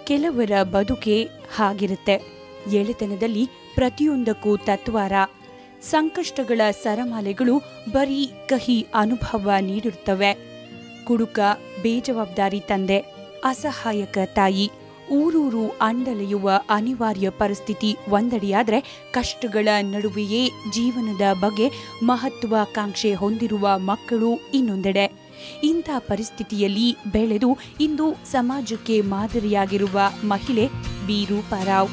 ಕೆಲವರ ಬದುಕೆ ಹಾಗಿರುತ್ತೆ ಎಳೆತನದಲ್ಲಿ ಪ್ರತಿಯೊಂದಕ್ಕೂ ತತ್ವಾರ ಸಂಕಷ್ಟಗಳ ಸರಮಾಲೆಗಳು ಬರೀ ಕಹಿ ಅನುಭವ ನೀಡಿರುತ್ತವೆ ಕುಡುಕ ಬೇಜವಾಬ್ದಾರಿ ತಂದೆ ಅಸಹಾಯಕ ತಾಯಿ ಊರೂರು ಅಂಡಲೆಯುವ ಅನಿವಾರ್ಯ ಪರಿಸ್ಥಿತಿ ಒಂದೆಡೆಯಾದ್ರೆ ಕಷ್ಟಗಳ ನಡುವೆಯೇ ಜೀವನದ ಬಗ್ಗೆ ಮಹತ್ವಾಕಾಂಕ್ಷೆ ಹೊಂದಿರುವ ಮಕ್ಕಳು ಇನ್ನೊಂದೆಡೆ ಇಂಥ ಪರಿಸ್ಥಿತಿಯಲ್ಲಿ ಬೆಳೆದು ಇಂದು ಸಮಾಜಕ್ಕೆ ಮಾದರಿಯಾಗಿರುವ ಮಹಿಳೆ ಬಿ ರೂಪಾರಾವ್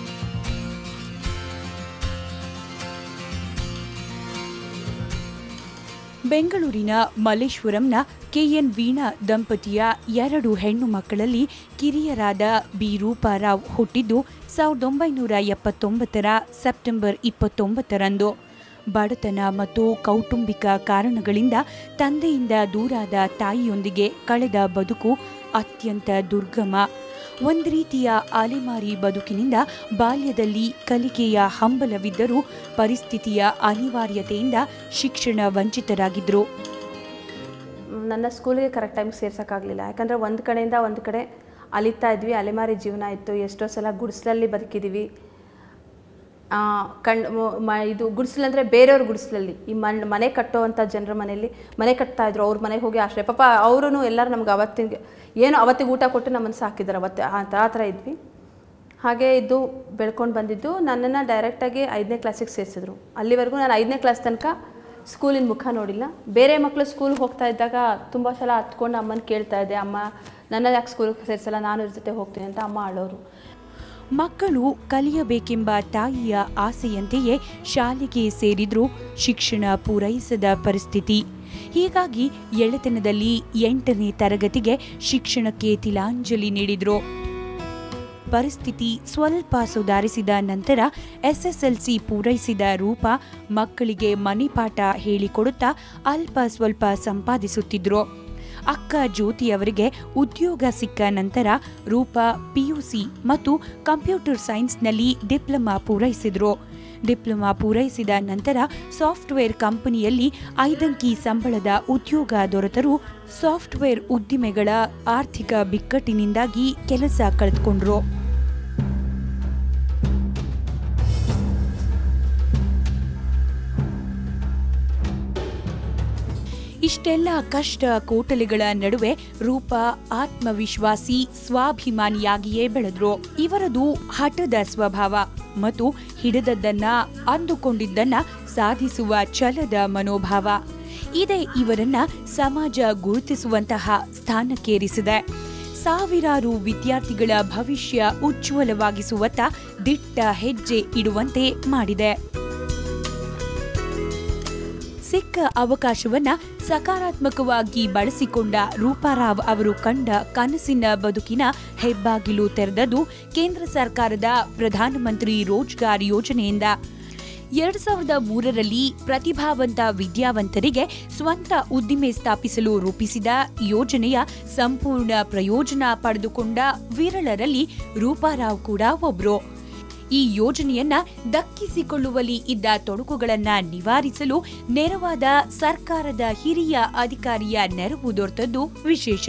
ಬೆಂಗಳೂರಿನ ಮಲ್ಲೇಶ್ವರಂನ ಕೆಎನ್ ವೀಣಾ ದಂಪತಿಯ ಎರಡು ಹೆಣ್ಣು ಮಕ್ಕಳಲ್ಲಿ ಕಿರಿಯರಾದ ಬಿ ರೂಪಾರಾವ್ ಹುಟ್ಟಿದ್ದು ಸಾವಿರದ ಒಂಬೈನೂರ ಎಪ್ಪತ್ತೊಂಬತ್ತರ ಸೆಪ್ಟೆಂಬರ್ ಇಪ್ಪತ್ತೊಂಬತ್ತರಂದು ಬಡತನ ಮತ್ತು ಕೌಟುಂಬಿಕ ಕಾರಣಗಳಿಂದ ತಂದೆಯಿಂದ ದೂರಾದ ತಾಯಿಯೊಂದಿಗೆ ಕಳೆದ ಬದುಕು ಅತ್ಯಂತ ದುರ್ಗಮ ಒಂದು ರೀತಿಯ ಅಲೆಮಾರಿ ಬದುಕಿನಿಂದ ಬಾಲ್ಯದಲ್ಲಿ ಕಲಿಕೆಯ ಹಂಬಲವಿದ್ದರೂ ಪರಿಸ್ಥಿತಿಯ ಅನಿವಾರ್ಯತೆಯಿಂದ ಶಿಕ್ಷಣ ವಂಚಿತರಾಗಿದ್ದರು ನನ್ನ ಸ್ಕೂಲಿಗೆ ಕರೆಕ್ಟ್ ಟೈಮ್ಗೆ ಸೇರ್ಸೋಕ್ಕಾಗಲಿಲ್ಲ ಯಾಕಂದರೆ ಒಂದು ಕಡೆಯಿಂದ ಒಂದು ಕಡೆ ಅಲಿತಾ ಇದ್ವಿ ಅಲೆಮಾರಿ ಜೀವನ ಇತ್ತು ಎಷ್ಟೋ ಸಲ ಗುಡಿಸ್ಲಲ್ಲಿ ಬದುಕಿದ್ದೀವಿ ಕಣ್ ಮ ಇದು ಗುಡಿಸ್ಲಂದರೆ ಬೇರೆಯವ್ರ ಗುಡಿಸ್ಲಲ್ಲಿ ಈ ಮನ್ ಮನೆ ಕಟ್ಟೋವಂಥ ಜನರ ಮನೆಯಲ್ಲಿ ಮನೆ ಕಟ್ತಾ ಇದ್ರು ಅವ್ರ ಮನೆಗೆ ಹೋಗಿ ಆಶ್ರಯ ಪಾಪ ಅವರು ಎಲ್ಲರೂ ನಮ್ಗೆ ಅವತ್ತಿಗೆ ಏನು ಅವತ್ತಿಗೆ ಊಟ ಕೊಟ್ಟು ನಮ್ಮನ್ನು ಸಾಕಿದ್ದಾರೆ ಅವತ್ತು ಆ ಥರ ಆ ಥರ ಇದ್ವಿ ಹಾಗೆ ಇದ್ದು ಬೆಳ್ಕೊಂಡು ಬಂದಿದ್ದು ನನ್ನನ್ನು ಡೈರೆಕ್ಟಾಗಿ ಐದನೇ ಕ್ಲಾಸಿಗೆ ಸೇರಿಸಿದ್ರು ಅಲ್ಲಿವರೆಗೂ ನಾನು ಐದನೇ ಕ್ಲಾಸ್ ತನಕ ಸ್ಕೂಲಿನ ಮುಖ ನೋಡಿಲ್ಲ ಬೇರೆ ಮಕ್ಕಳು ಸ್ಕೂಲ್ಗೆ ಹೋಗ್ತಾ ಇದ್ದಾಗ ತುಂಬ ಸಲ ಹತ್ಕೊಂಡು ಅಮ್ಮನ ಕೇಳ್ತಾ ಇದ್ದೆ ಅಮ್ಮ ನನ್ನ ಯಾಕೆ ಸ್ಕೂಲ್ಗೆ ಸೇರಿಸಲ್ಲ ನಾನು ಇವ್ರ ಜೊತೆ ಹೋಗ್ತೀನಿ ಅಂತ ಅಮ್ಮ ಆಡೋರು ಮಕ್ಕಳು ಕಲಿಯಬೇಕೆಂಬ ತಾಯಿಯ ಆಸೆಯಂತೆಯೇ ಶಾಲೆಗೆ ಸೇರಿದ್ರೂ ಶಿಕ್ಷಣ ಪೂರೈಸದ ಪರಿಸ್ಥಿತಿ ಹೀಗಾಗಿ ಎಳೆತನದಲ್ಲಿ ಎಂಟನೇ ತರಗತಿಗೆ ಶಿಕ್ಷಣಕ್ಕೆ ತಿಲಾಂಜಲಿ ನೀಡಿದ್ರು ಪರಿಸ್ಥಿತಿ ಸ್ವಲ್ಪ ಸುಧಾರಿಸಿದ ನಂತರ ಎಸ್ಎಸ್ಎಲ್ಸಿ ಪೂರೈಸಿದ ರೂಪ ಮಕ್ಕಳಿಗೆ ಮನೆಪಾಠ ಹೇಳಿಕೊಡುತ್ತಾ ಅಲ್ಪ ಸ್ವಲ್ಪ ಸಂಪಾದಿಸುತ್ತಿದ್ರು ಅಕ್ಕ ಜ್ಯೋತಿಯವರಿಗೆ ಉದ್ಯೋಗ ಸಿಕ್ಕ ನಂತರ ರೂಪ ಪಿಯುಸಿ ಮತ್ತು ಕಂಪ್ಯೂಟರ್ ಸೈನ್ಸ್ನಲ್ಲಿ ಡಿಪ್ಲೊಮಾ ಪೂರೈಸಿದ್ರು ಡಿಪ್ಲೊಮಾ ಪೂರೈಸಿದ ನಂತರ ಸಾಫ್ಟ್ವೇರ್ ಕಂಪನಿಯಲ್ಲಿ ಐದಂಕಿ ಸಂಬಳದ ಉದ್ಯೋಗ ದೊರೆತರೂ ಸಾಫ್ಟ್ವೇರ್ ಉದ್ದಿಮೆಗಳ ಆರ್ಥಿಕ ಬಿಕ್ಕಟ್ಟಿನಿಂದಾಗಿ ಕೆಲಸ ಕಳೆದುಕೊಂಡ್ರು ಇಷ್ಟೆಲ್ಲ ಕಷ್ಟ ಕೋಟಲೆಗಳ ನಡುವೆ ರೂಪ ಆತ್ಮವಿಶ್ವಾಸಿ ಸ್ವಾಭಿಮಾನಿಯಾಗಿಯೇ ಬೆಳೆದ್ರು ಇವರದು ಹಠದ ಸ್ವಭಾವ ಮತ್ತು ಹಿಡಿದದ್ದನ್ನ ಅಂದುಕೊಂಡಿದ್ದನ್ನ ಸಾಧಿಸುವ ಛಲದ ಮನೋಭಾವ ಇದೇ ಇವರನ್ನ ಸಮಾಜ ಗುರುತಿಸುವಂತಹ ಸ್ಥಾನಕ್ಕೇರಿಸಿದೆ ಸಾವಿರಾರು ವಿದ್ಯಾರ್ಥಿಗಳ ಭವಿಷ್ಯ ಉಜ್ವಲವಾಗಿಸುವತ್ತ ದಿಟ್ಟ ಹೆಜ್ಜೆ ಇಡುವಂತೆ ಮಾಡಿದೆ ಸಿಕ್ಕ ಅವಕಾಶವನ್ನ ಸಕಾರಾತ್ಮಕವಾಗಿ ಬಳಸಿಕೊಂಡ ರೂಪಾರಾವ್ ಅವರು ಕಂಡ ಕನಸಿನ ಬದುಕಿನ ಹೆಬ್ಬಾಗಿಲು ತೆರೆದದ್ದು ಕೇಂದ್ರ ಸರ್ಕಾರದ ಪ್ರಧಾನಮಂತ್ರಿ ರೋಜ್ಗಾರ್ ಯೋಜನೆಯಿಂದ ಎರಡ್ ಸಾವಿರದ ಮೂರರಲ್ಲಿ ಪ್ರತಿಭಾವಂತ ವಿದ್ಯಾವಂತರಿಗೆ ಸ್ವಂತ ಉದ್ದಿಮೆ ಸ್ಥಾಪಿಸಲು ರೂಪಿಸಿದ ಯೋಜನೆಯ ಸಂಪೂರ್ಣ ಪ್ರಯೋಜನ ಪಡೆದುಕೊಂಡ ವಿರಳರಲ್ಲಿ ರೂಪಾರಾವ್ ಕೂಡ ಒಬ್ರು ಈ ಯೋಜನೆಯನ್ನ ದಕ್ಕಿಸಿಕೊಳ್ಳುವಲ್ಲಿ ಇದ್ದ ತೊಡಕುಗಳನ್ನ ನಿವಾರಿಸಲು ನೆರವಾದ ಸರ್ಕಾರದ ಹಿರಿಯ ಅಧಿಕಾರಿಯ ನೆರವು ದೊರೆತದ್ದು ವಿಶೇಷ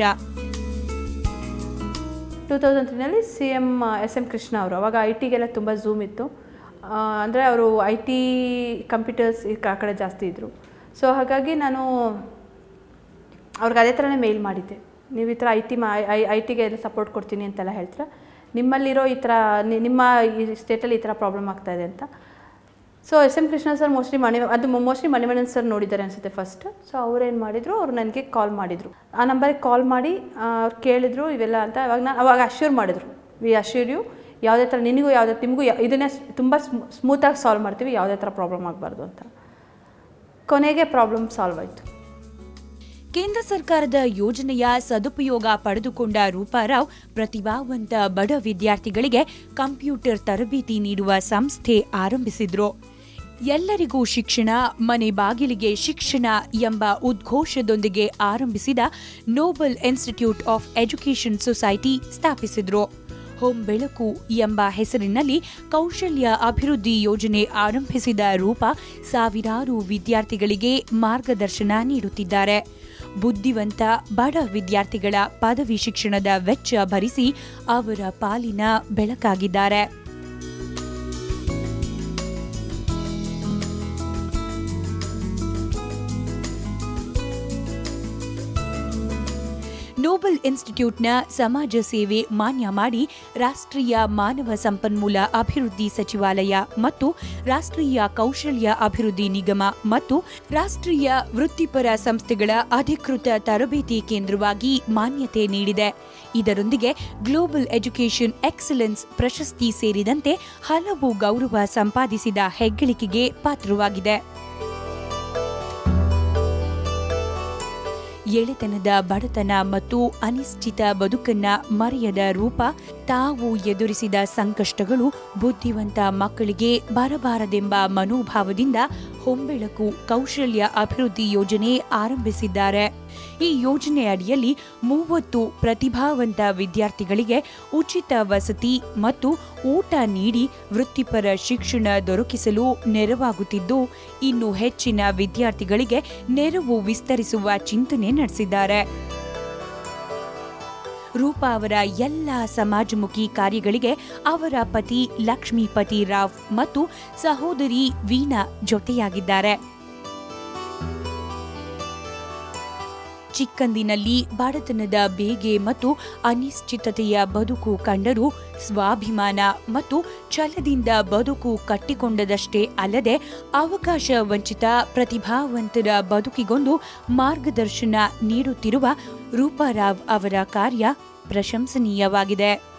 ಟೂ ತೌಸಂಡ್ ತ್ರೀನಲ್ಲಿ C M S M Krishna ಅವರು ಅವಾಗ ಐ ಟಿಗೆಲ್ಲ ತುಂಬ ಝೂಮ್ ಇತ್ತು ಅಂದರೆ ಅವರು ಐ ಟಿ ಕಂಪ್ಯೂಟರ್ಸ್ ಆ ಕಡೆ ಜಾಸ್ತಿ ಇದ್ದರು ಸೊ ಹಾಗಾಗಿ ನಾನು ಅವ್ರಿಗೆ ಅದೇ ಥರನೇ ಮೇಲ್ ಮಾಡಿದ್ದೆ ನೀವು ಈ ಥರ ಐ ಟಿ ಮಾ ಐ ಐ ಟಿಗೆ ಎಲ್ಲ ಸಪೋರ್ಟ್ ಕೊಡ್ತೀನಿ ಅಂತೆಲ್ಲ ಹೇಳ್ತೀರಾ ನಿಮ್ಮಲ್ಲಿರೋ ಈ ಥರ ನಿ- ನಿಮ್ಮ ಈ ಸ್ಟೇಟಲ್ಲಿ ಈ ಥರ ಪ್ರಾಬ್ಲಮ್ ಆಗ್ತಾ ಇದೆ ಅಂತ so S M Krishna sir mostly ಮಣಿ ಅದು ಮೋಸ್ಟ್ಲಿ ಮಣಿಮಣನ್ ಸರ್ ನೋಡಿದ್ದಾರೆ ಅನಿಸುತ್ತೆ ಫಸ್ಟ್ ಸೊ ಅವ್ರೇನು ಮಾಡಿದರು ಅವ್ರು ನನಗೆ ಕಾಲ್ ಮಾಡಿದರು ಆ ನಂಬರಿಗೆ ಕಾಲ್ ಮಾಡಿ ಅವ್ರು ಕೇಳಿದ್ರು ಇವೆಲ್ಲ ಅಂತ ಅವಾಗ ನಾನು ಅವಾಗ ಅಶ್ಯೂರ್ ಮಾಡಿದರು ವಿ ಅಶ್ಯೂರ್ ಯು ಯಾವುದೇ ಥರ ನಿನಗೂ ಯಾವುದೇ ನಿಮಗೂ ಯಾ- ಇದನ್ನೇ ತುಂಬ ಸ್ಮೂತಾಗಿ ಸಾಲ್ವ್ ಮಾಡ್ತೀವಿ ಯಾವುದೇ ಥರ ಪ್ರಾಬ್ಲಮ್ ಆಗಬಾರ್ದು ಅಂತ ಕೊನೆಗೆ ಪ್ರಾಬ್ಲಮ್ ಸಾಲ್ವ್ ಆಯಿತು ಕೇಂದ್ರ ಸರ್ಕಾರದ ಯೋಜನೆಯ ಸದುಪಯೋಗ ಪಡೆದುಕೊಂಡ ರೂಪಾರಾವ್ ಪ್ರತಿಭಾವಂತ ಬಡ ವಿದ್ಯಾರ್ಥಿಗಳಿಗೆ ಕಂಪ್ಯೂಟರ್ ತರಬೇತಿ ನೀಡುವ ಸಂಸ್ಥೆ ಆರಂಭಿಸಿದ್ರು ಎಲ್ಲರಿಗೂ ಶಿಕ್ಷಣ ಮನೆ ಬಾಗಿಲಿಗೆ ಶಿಕ್ಷಣ ಎಂಬ ಉದ್ಘೋಷದೊಂದಿಗೆ ಆರಂಭಿಸಿದ noble institute of education society ಸ್ಥಾಪಿಸಿದ್ರು ಹೋಮ್ ಬೆಳಕು ಎಂಬ ಹೆಸರಿನಲ್ಲಿ ಕೌಶಲ್ಯ ಅಭಿವೃದ್ಧಿ ಯೋಜನೆ ಆರಂಭಿಸಿದ ರೂಪ ಸಾವಿರಾರು ವಿದ್ಯಾರ್ಥಿಗಳಿಗೆ ಮಾರ್ಗದರ್ಶನ ನೀಡುತ್ತಿದ್ದಾರೆ ಬುದ್ಧಿವಂತ ಬಡ ವಿದ್ಯಾರ್ಥಿಗಳ ಪದವಿ ಶಿಕ್ಷಣದ ವೆಚ್ಚ ಭರಿಸಿ ಅವರ ಪಾಲಿನ ಬೆಳಕಾಗಿದ್ದಾರೆ ನೋಬಲ್ ಇನ್ಸ್ಟಿಟ್ಯೂಟ್ನ ಸಮಾಜ ಸೇವೆ ಮಾನ್ಯ ಮಾಡಿ ರಾಷ್ಟ್ರೀಯ ಮಾನವ ಸಂಪನ್ಮೂಲ ಅಭಿವೃದ್ಧಿ ಸಚಿವಾಲಯ ಮತ್ತು ರಾಷ್ಟ್ರೀಯ ಕೌಶಲ್ಯ ಅಭಿವೃದ್ಧಿ ನಿಗಮ ಮತ್ತು ರಾಷ್ಟ್ರೀಯ ವೃತ್ತಿಪರ ಸಂಸ್ಥೆಗಳ ಅಧಿಕೃತ ತರಬೇತಿ ಕೇಂದ್ರವಾಗಿ ಮಾನ್ಯತೆ ನೀಡಿದೆ ಇದರೊಂದಿಗೆ ಗ್ಲೋಬಲ್ ಎಜುಕೇಷನ್ ಎಕ್ಸಲೆನ್ಸ್ ಪ್ರಶಸ್ತಿ ಸೇರಿದಂತೆ ಹಲವು ಗೌರವ ಸಂಪಾದಿಸಿದ ಹೆಗ್ಗಳಿಕೆಗೆ ಪಾತ್ರವಾಗಿದೆ ಎಳೆತನದ ಬಡತನ ಮತ್ತು ಅನಿಶ್ಚಿತ ಬದುಕನ್ನ ಮರೆಯದ ರೂಪ ತಾವು ಎದುರಿಸಿದ ಸಂಕಷ್ಟಗಳು ಬುದ್ಧಿವಂತ ಮಕ್ಕಳಿಗೆ ಬರಬಾರದೆಂಬ ಮನೋಭಾವದಿಂದ ಹೊಂಬೆಳಕು ಕೌಶಲ್ಯ ಅಭಿವೃದ್ಧಿ ಯೋಜನೆ ಆರಂಭಿಸಿದ್ದಾರೆ ಈ ಯೋಜನೆ ಅಡಿಯಲ್ಲಿ ಮೂವತ್ತು ಪ್ರತಿಭಾವಂತ ವಿದ್ಯಾರ್ಥಿಗಳಿಗೆ ಉಚಿತ ವಸತಿ ಮತ್ತು ಊಟ ನೀಡಿ ವೃತ್ತಿಪರ ಶಿಕ್ಷಣ ದೊರಕಿಸಲು ನೆರವಾಗುತ್ತಿದ್ದು ಇನ್ನು ಹೆಚ್ಚಿನ ವಿದ್ಯಾರ್ಥಿಗಳಿಗೆ ನೆರವು ವಿಸ್ತರಿಸುವ ಚಿಂತನೆ ನಡೆಸಿದ್ದಾರೆ ರೂಪಾ ಅವರ ಎಲ್ಲ ಸಮಾಜಮುಖಿ ಕಾರ್ಯಗಳಿಗೆ ಅವರ ಪತಿ ಲಕ್ಷ್ಮೀಪತಿ ರಾವ್ ಮತ್ತು ಸಹೋದರಿ ವೀಣಾ ಜೊತೆಯಾಗಿದ್ದಾರೆ ಚಿಕ್ಕಂದಿನಲ್ಲಿ ಬಡತನದ ಬೇಗೆ ಮತ್ತು ಅನಿಶ್ಚಿತತೆಯ ಬದುಕು ಕಂಡರೂ ಸ್ವಾಭಿಮಾನ ಮತ್ತು ಛಲದಿಂದ ಬದುಕು ಕಟ್ಟಿಕೊಂಡದಷ್ಟೇ ಅಲ್ಲದೆ ಅವಕಾಶ ವಂಚಿತ ಪ್ರತಿಭಾವಂತರ ಬದುಕಿಗೊಂದು ಮಾರ್ಗದರ್ಶನ ನೀಡುತ್ತಿರುವ ರೂಪಾರಾವ್ ಅವರ ಕಾರ್ಯ ಪ್ರಶಂಸನೀಯವಾಗಿದೆ